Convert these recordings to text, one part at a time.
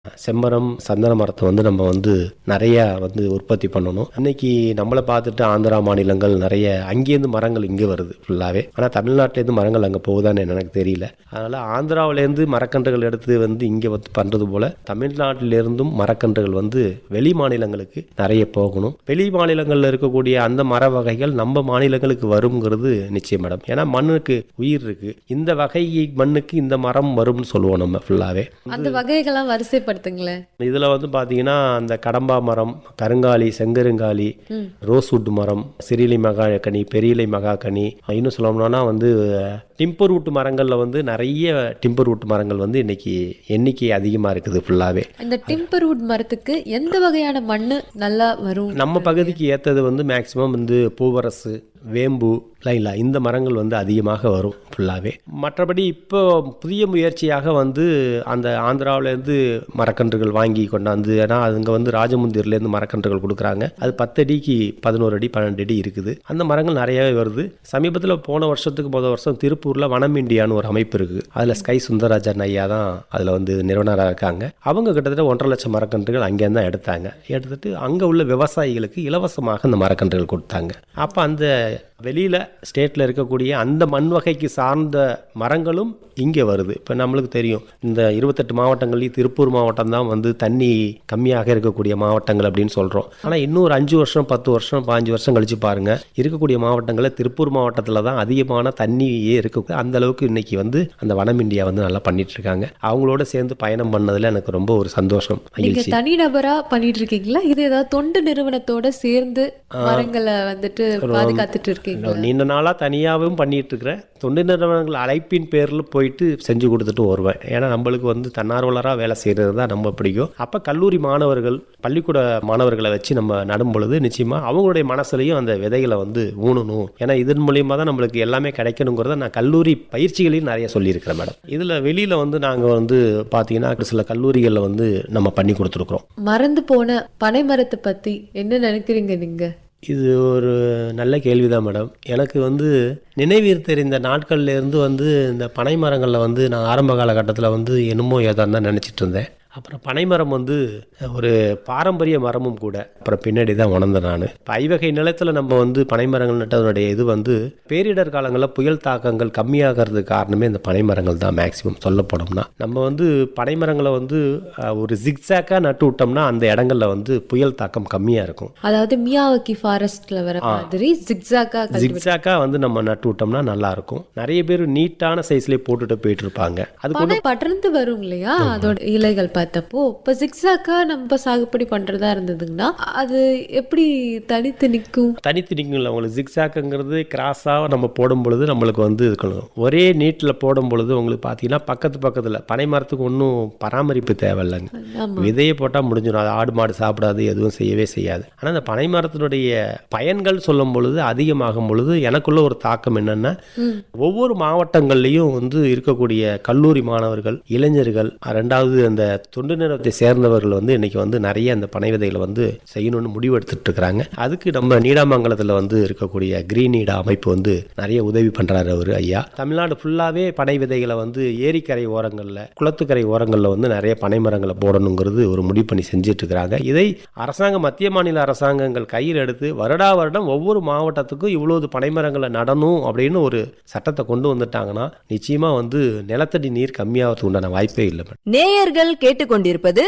செம்மரம் சந்தன மரத்தை வந்து நம்ம வந்து நிறைய வந்து உற்பத்தி பண்ணணும் இன்னைக்கு நம்மளை பார்த்துட்டு ஆந்திரா மாநிலங்கள் நிறைய அங்கேருந்து மரங்கள் இங்கே வருது ஃபுல்லாகவே ஆனால் தமிழ்நாட்டிலேருந்து மரங்கள் அங்கே போகுதான்னு எனக்கு தெரியல அதனால் ஆந்திராவிலேருந்து மரக்கன்றுகள் எடுத்து வந்து இங்கே வந்து பண்ணுறது போல் தமிழ்நாட்டிலேருந்தும் மரக்கன்றுகள் வந்து வெளி மாநிலங்களுக்கு நிறைய போகணும் வெளி மாநிலங்களில் இருக்கக்கூடிய அந்த மர வகைகள் நம்ம மாநிலங்களுக்கு வருங்கிறது நிச்சயம் மேடம் ஏன்னா மண்ணுக்கு உயிர் இருக்கு இந்த வகை மண்ணுக்கு இந்த மரம் வரும்னு சொல்லுவோம் நம்ம ஃபுல்லாகவே அந்த வகைகள்லாம் வரிசைப்படுத்துங்களேன் இதில் வந்து பார்த்தீங்கன்னா அந்த கடம்பா மரம் கருங்காலி செங்கருங்காலி ரோஸ்வுட் மரம் சிறிலை மகாகனி பெரியலை மகாகனி இன்னும் சொல்லணும்னா வந்து டிம்பர் வுட் மரங்களில் வந்து நிறைய டிம்பர் வுட் மரங்கள் வந்து இன்னைக்கு எண்ணிக்கை அதிகமாக இருக்குது ஃபுல்லாகவே இந்த டிம்பர் வுட் மரத்துக்கு எந்த வகையான மண்ணு நல்லா வரும் நம்ம பகுதிக்கு ஏற்றது வந்து மேக்சிமம் வந்து பூவரசு வேம்பு லைலா இந்த மரங்கள் வந்து அதிகமாக வரும் ஃபுல்லாகவே மற்றபடி இப்போ புதிய முயற்சியாக வந்து அந்த ஆந்திராவிலேருந்து மரக்கன்றுகள் வாங்கி கொண்டாந்து ஏன்னா அதுங்க வந்து ராஜமுந்திரிலேருந்து மரக்கன்றுகள் கொடுக்குறாங்க அது பத்து அடிக்கு பதினோரு அடி பன்னெண்டு அடி இருக்குது அந்த மரங்கள் நிறையவே வருது சமீபத்தில் போன வருஷத்துக்கு முதல் வருஷம் திருப்பூரில் வனம் இண்டியான்னு ஒரு அமைப்பு இருக்குது அதில் ஸ்கை சுந்தரராஜன் ஐயா தான் அதில் வந்து நிறுவனராக இருக்காங்க அவங்க கிட்டத்தட்ட ஒன்றரை லட்சம் மரக்கன்றுகள் அங்கேருந்து தான் எடுத்தாங்க எடுத்துட்டு அங்கே உள்ள விவசாயிகளுக்கு இலவசமாக அந்த மரக்கன்றுகள் கொடுத்தாங்க அப்போ அந்த வெளியில் ஸ்டேட்டில் இருக்கக்கூடிய அந்த மண் வகைக்கு சார்ந்த மரங்களும் இங்கே வருது இப்போ நம்மளுக்கு தெரியும் இந்த இருபத்தெட்டு மாவட்டங்கள்லேயும் திருப்பூர் மாவட்டம் தான் வந்து தண்ணி கம்மியாக இருக்கக்கூடிய மாவட்டங்கள் அப்படின்னு சொல்கிறோம் ஆனால் இன்னும் ஒரு அஞ்சு வருஷம் பத்து வருஷம் பாஞ்சு வருஷம் கழிச்சு பாருங்கள் இருக்கக்கூடிய மாவட்டங்களில் திருப்பூர் மாவட்டத்தில் தான் அதிகமான தண்ணியே இருக்கு அந்த அளவுக்கு இன்னைக்கு வந்து அந்த வனம் இந்தியா வந்து நல்லா பண்ணிட்டு இருக்காங்க அவங்களோட சேர்ந்து பயணம் பண்ணதில் எனக்கு ரொம்ப ஒரு சந்தோஷம் நீங்க மகிழ்ச்சி தனிநபரா பண்ணிட்டு இருக்கீங்களா இது ஏதாவது தொண்டு நிறுவனத்தோட சேர்ந்து மரங்களை வந்துட்டு பாதுகாத்துட்டு இருக்கீங்களா நீண்ட நாளாக தனியாகவும் பண்ணிட்டு இருக்கிறேன் தொண்டு நிறுவனங்கள் அழைப்பின் பேரில் போயிட்டு செஞ்சு கொடுத்துட்டு வருவேன் ஏன்னா நம்மளுக்கு வந்து தன்னார்வலராக வேலை செய்கிறது தான் ரொம்ப பிடிக்கும் அப்போ கல்லூரி மாணவர்கள் பள்ளிக்கூட மாணவர்களை வச்சு நம்ம நடும் பொழுது நிச்சயமாக அவங்களுடைய மனசுலையும் அந்த விதைகளை வந்து ஊனணும் ஏன்னா இதன் மூலியமாக தான் நம்மளுக்கு எல்லாமே கிடைக்கணுங்கிறத நான் கல்லூரி பயிற்சிகளையும் நிறைய சொல்லியிருக்கிறேன் மேடம் இதில் வெளியில் வந்து நாங்கள் வந்து பார்த்தீங்கன்னா சில கல்லூரிகளில் வந்து நம்ம பண்ணி கொடுத்துருக்குறோம் மறந்து போன பனை மரத்தை பத்தி என்ன நினைக்கிறீங்க நீங்க இது ஒரு நல்ல கேள்விதான் மேடம் எனக்கு வந்து நினைவீர் தெரிந்த நாட்கள்ல இருந்து வந்து இந்த பனை மரங்களில் வந்து நான் ஆரம்ப காலகட்டத்தில் வந்து என்னமோ ஏதோ தான் நினச்சிட்டு இருந்தேன் அப்புறம் பனைமரம் வந்து ஒரு பாரம்பரிய மரமும் கூட அப்புறம் பின்னாடி தான் உணர்ந்தேன் நான் இப்போ ஐவகை நிலத்தில் நம்ம வந்து பனைமரங்கள் நட்டதனுடைய இது வந்து பேரிடர் காலங்களில் புயல் தாக்கங்கள் கம்மியாகிறதுக்கு காரணமே இந்த பனைமரங்கள் தான் மேக்சிமம் சொல்லப்போனோம்னா நம்ம வந்து பனைமரங்களை வந்து அஹ், ஒரு ஜிக்ஸாக்காக நட்டு விட்டோம்னா அந்த இடங்கள்ல வந்து புயல் தாக்கம் கம்மியாக இருக்கும் அதாவது மியாவக்கி ஃபாரஸ்ட்ல வர மாதிரி ஜிக்ஸாக்கா ஜிக்ஸாக்கா வந்து நம்ம நட்டு விட்டோம்னா நல்லா இருக்கும் நிறைய பேர் நீட்டான சைஸ்லேயே போட்டுட்டு போயிட்டு இருப்பாங்க அது பனை படர்ந்து வரும் இல்லையா அதோட இலைகள் பார்த்தப்போ இப்ப ஜிக்ஸாக்கா நம்ம சாகுபடி பண்றதா இருந்ததுங்கன்னா அது எப்படி தனித்து நிக்கும் தனித்து நிற்குங்கள உங்களுக்கு ஜிக்ஸாக்குங்கிறது கிராஸாக நம்ம போடும் பொழுது நம்மளுக்கு வந்து இருக்கணும் ஒரே நீட்டில் போடும் பொழுது உங்களுக்கு பார்த்தீங்கன்னா பக்கத்து பக்கத்தில் பனை மரத்துக்கு ஒன்றும் பராமரிப்பு தேவையில்லைங்க ஆமா விதையை போட்டால் முடிஞ்சிடும் அது ஆடு மாடு சாப்பிடாது எதுவும் செய்யவே செய்யாது ஆனால் அந்த பனை மரத்தினுடைய பயன்கள் சொல்லும் பொழுது அதிகமாகும் பொழுது எனக்குள்ள ஒரு தாக்கம் என்னன்னா ஒவ்வொரு மாவட்டங்கள்லையும் வந்து இருக்கக்கூடிய கல்லூரி மாணவர்கள் இளைஞர்கள் ரெண்டாவது அந்த தொண்டு நிறுவனத்தை சேர்ந்தவர்கள் வந்து இன்னைக்கு வந்து நிறைய அந்த பனை விதைகளை வந்து செய்யணும்னு முடிவு எடுத்துட்டு இருக்கிறாங்க அதுக்கு நம்ம நீடாமங்கலத்தில் வந்து இருக்கக்கூடிய கிரீன் நீடா அமைப்பு வந்து நிறைய உதவி பண்றாரு அவர் ஐயா தமிழ்நாடு ஃபுல்லாவே பனை விதைகளை வந்து ஏரிக்கரை ஓரங்களில் குளத்துக்கரை ஓரங்களில் வந்து நிறைய பனை மரங்களை போடணுங்கிறது ஒரு முடிவு பண்ணி செஞ்சுட்டு இருக்கிறாங்க இதை அரசாங்க மத்திய மாநில அரசாங்கங்கள் கையில் எடுத்து வருடா வருடம் ஒவ்வொரு மாவட்டத்துக்கும் இவ்வளவு பனைமரங்களை நடணும் அப்படின்னு ஒரு சட்டத்தை கொண்டு வந்துட்டாங்கன்னா நிச்சயமா வந்து நிலத்தடி நீர் கம்மியாகிறதுக்கு உண்டான வாய்ப்பே இல்லை மேடம் நேயர்கள் கேட்டுக்கொண்டிருப்பது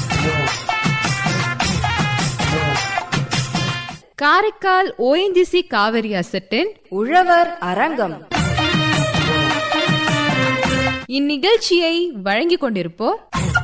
காரைக்கால் ஓஎன்ஜிசி காவிரி அசட்டின் உழவர் அரங்கம் இந்நிகழ்ச்சியை வழங்கிக் கொண்டிருப்போர்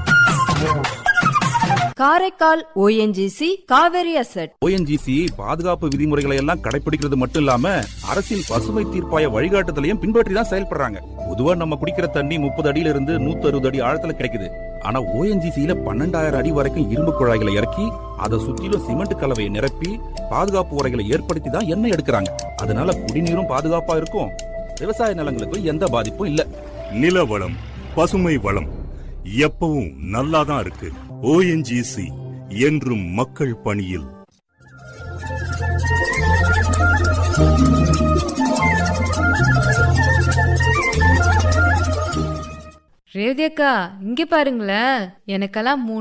Karaikal ONGC Cauvery asset ONGC பாதுகாப்பு விதிமுறைகளை எல்லாம் கடைபிடிக்கிறது மட்டும் இல்லாம அரசின் பசுமை தீர்ப்பாய வழிகாட்டுதலையும் பின்பற்றி தான் செயல்படுறாங்க பொதுவா நம்ம குடிக்கிற தண்ணி முப்பது அடியில இருந்து நூத்தி அறுபது அடி ஆழத்துல கிடைக்குது ஆனா ஓஎன்ஜிசியில பன்னெண்டாயிரம் அடி வரைக்கும் இரும்பு குழாய்களை இறக்கி அதை சுத்திலும் சிமெண்ட் கலவையை நிரப்பி பாதுகாப்பு உரைகளை ஏற்படுத்தி தான் எண்ணெய் எடுக்கிறாங்க அதனால குடிநீரும் பாதுகாப்பா இருக்கும் விவசாய நிலங்களுக்கும் எந்த பாதிப்பும் இல்ல நில வளம் பசுமை வளம் எப்பவும் நல்லாதான் இருக்கு ஓஎன்ஜிசி என்றும் மக்கள் பணியில் ரேவதி அக்கா இங்க பாருங்களேன் எனக்கெல்லாம் மூணு